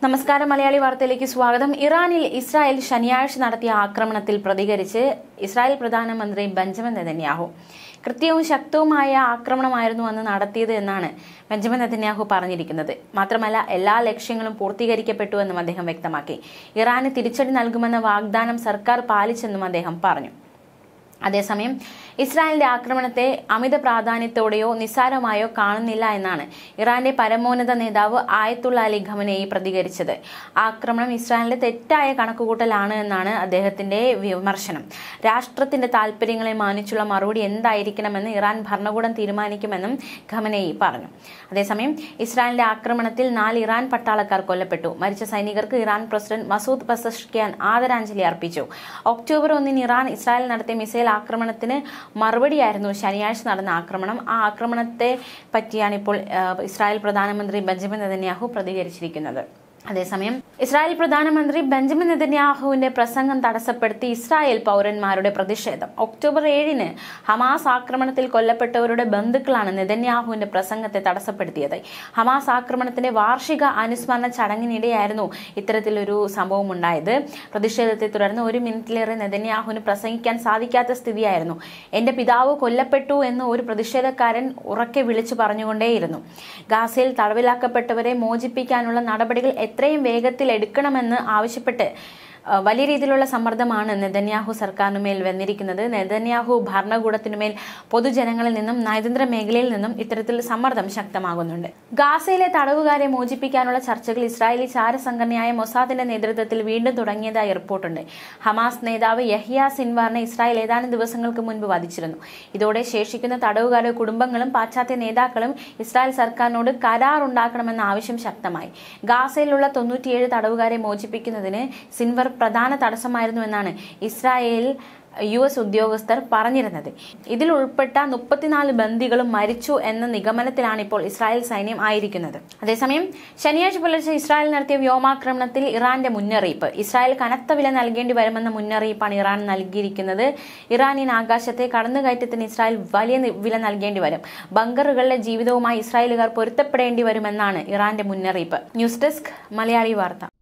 നമസ്കാരം മലയാളി വാർത്തയിലേക്ക് സ്വാഗതം ഇറാനിൽ ഇസ്രായേൽ ശനിയാഴ്ച നടത്തിയ ആക്രമണത്തിൽ പ്രതികരിച്ച് ഇസ്രായേൽ പ്രധാനമന്ത്രി ബെഞ്ചമിൻ നെതന്യാഹു കൃത്യവും ശക്തവുമായ ആക്രമണമായിരുന്നു അന്ന് നടത്തിയത് എന്നാണ് ബെഞ്ചമിൻ നെതന്യാഹു പറഞ്ഞിരിക്കുന്നത് മാത്രമല്ല എല്ലാ ലക്ഷ്യങ്ങളും പൂർത്തീകരിക്കപ്പെട്ടുവെന്നും അദ്ദേഹം വ്യക്തമാക്കി ഇറാന് തിരിച്ചടി നൽകുമെന്ന വാഗ്ദാനം സർക്കാർ പാലിച്ചെന്നും അദ്ദേഹം പറഞ്ഞു അതേസമയം ഇസ്രായേലിന്റെ ആക്രമണത്തെ അമിത പ്രാധാന്യത്തോടെയോ നിസ്സാരമായോ കാണുന്നില്ല എന്നാണ് ഇറാന്റെ പരമോന്നത നേതാവ് ആയത്തുള്ള അലി ഖമനേയി പ്രതികരിച്ചത് ആക്രമണം ഇസ്രായേലിന്റെ തെറ്റായ കണക്കുകൂട്ടലാണ് എന്നാണ് അദ്ദേഹത്തിന്റെ വിമർശനം രാഷ്ട്രത്തിന്റെ താൽപര്യങ്ങളെ മാനിച്ചുള്ള മറുപടി എന്തായിരിക്കണമെന്ന് ഇറാൻ ഭരണകൂടം തീരുമാനിക്കുമെന്നും ഖമനേയി പറഞ്ഞു അതേസമയം ഇസ്രായേലിന്റെ ആക്രമണത്തിൽ നാല് ഇറാൻ പട്ടാളക്കാർ കൊല്ലപ്പെട്ടു മരിച്ച സൈനികർക്ക് ഇറാൻ പ്രസിഡന്റ് മസൂദ് പസഷ്കിയാൻ ആദരാഞ്ജലി അർപ്പിച്ചു ഒക്ടോബർ ഒന്നിന് ഇറാൻ ഇസ്രായേൽ നടത്തിയ മിസൈൽ ആക്രമണത്തിന് മറുപടിയായിരുന്നു ശനിയാഴ്ച നടന്ന ആക്രമണം ആ ആക്രമണത്തെ പറ്റിയാണ് ഇപ്പോൾ ആ, ഇസ്രായേൽ പ്രധാനമന്ത്രി ബെഞ്ചമിൻ നെതന്യാഹു പ്രതികരിച്ചിരിക്കുന്നത് അതേസമയം ഇസ്രായേൽ പ്രധാനമന്ത്രി ബെഞ്ചമിൻ നെതന്യാഹുവിന്റെ പ്രസംഗം തടസ്സപ്പെടുത്തി ഇസ്രായേൽ പൗരന്മാരുടെ പ്രതിഷേധം ഒക്ടോബർ ഏഴിന് ഹമാസ് ആക്രമണത്തിൽ കൊല്ലപ്പെട്ടവരുടെ ബന്ധുക്കളാണ് നെതന്യാഹുവിന്റെ പ്രസംഗത്തെ തടസ്സപ്പെടുത്തിയത് ഹമാസ് ആക്രമണത്തിന്റെ വാർഷിക അനുസ്മരണ ചടങ്ങിനിടെയായിരുന്നു ഇത്തരത്തിലൊരു സംഭവം ഉണ്ടായത് പ്രതിഷേധത്തെ തുടർന്ന് ഒരു മിനിറ്റിലേറെ നെതന്യാഹുവിന് പ്രസംഗിക്കാൻ സാധിക്കാത്ത സ്ഥിതിയായിരുന്നു എന്റെ പിതാവ് കൊല്ലപ്പെട്ടു എന്ന് ഒരു പ്രതിഷേധക്കാരൻ ഉറക്കെ വിളിച്ചു പറഞ്ഞുകൊണ്ടേയിരുന്നു ഗാസയിൽ തടവിലാക്കപ്പെട്ടവരെ മോചിപ്പിക്കാനുള്ള നടപടികൾ എത്രയും വേഗത്തിൽ എടുക്കണമെന്ന് ആവശ്യപ്പെട്ട് അഹ് വലിയ രീതിയിലുള്ള സമ്മർദ്ദമാണ് നെതന്യാഹു സർക്കാരിനുമേൽ വന്നിരിക്കുന്നത് നെതന്യാഹു ഭരണകൂടത്തിനുമേൽ പൊതുജനങ്ങളിൽ നിന്നും നയതന്ത്ര മേഖലയിൽ നിന്നും ഇത്തരത്തിൽ സമ്മർദ്ദം ശക്തമാകുന്നുണ്ട് ഗാസയിലെ തടവുകാരെ മോചിപ്പിക്കാനുള്ള ചർച്ചകൾ ഇസ്രായേലി ചാരസംഘടനയായ മൊസാദിന്റെ നേതൃത്വത്തിൽ വീണ്ടും തുടങ്ങിയതായി റിപ്പോർട്ടുണ്ട് ഹമാസ് നേതാവ് യഹിയ സിൻവാറിനെ ഇസ്രായേൽ ഏതാനും ദിവസങ്ങൾക്ക് മുൻപ് വധിച്ചിരുന്നു ഇതോടെ ശേഷിക്കുന്ന തടവുകാരുടെ കുടുംബങ്ങളും പാശ്ചാത്യ നേതാക്കളും ഇസ്രായേൽ സർക്കാരിനോട് കരാർ ഉണ്ടാക്കണമെന്ന ആവശ്യം ശക്തമായി ഗാസയിലുള്ള തൊണ്ണൂറ്റിയേഴ് തടവുകാരെ മോചിപ്പിക്കുന്നതിന് സിൻവർ പ്രധാന തടസ്സമായിരുന്നു എന്നാണ് ഇസ്രായേൽ യു എസ് ഉദ്യോഗസ്ഥർ പറഞ്ഞിരുന്നത് ഇതിൽ ഉൾപ്പെട്ട മുപ്പത്തിനാല് ബന്ദികളും മരിച്ചു എന്ന നിഗമനത്തിലാണ് ഇപ്പോൾ ഇസ്രായേൽ സൈന്യം ആയിരിക്കുന്നത് അതേസമയം ശനിയാഴ്ച പുലർച്ചെ ഇസ്രായേൽ നടത്തിയ വ്യോമാക്രമണത്തിൽ ഇറാന്റെ മുന്നറിയിപ്പ് ഇസ്രായേൽ കനത്ത വില നൽകേണ്ടി വരുമെന്ന മുന്നറിയിപ്പാണ് ഇറാൻ നൽകിയിരിക്കുന്നത് ഇറാനിയൻ ആകാശത്തെ കടന്നുകയറ്റത്തിന് ഇസ്രായേൽ വലിയ നി- വില നൽകേണ്ടി വരും ബങ്കറുകളിലെ ജീവിതവുമായി ഇസ്രായേലുകാർ പൊരുത്തപ്പെടേണ്ടി വരുമെന്നാണ് ഇറാന്റെ മുന്നറിയിപ്പ് ന്യൂസ് ഡെസ്ക് മലയാളി വാർത്ത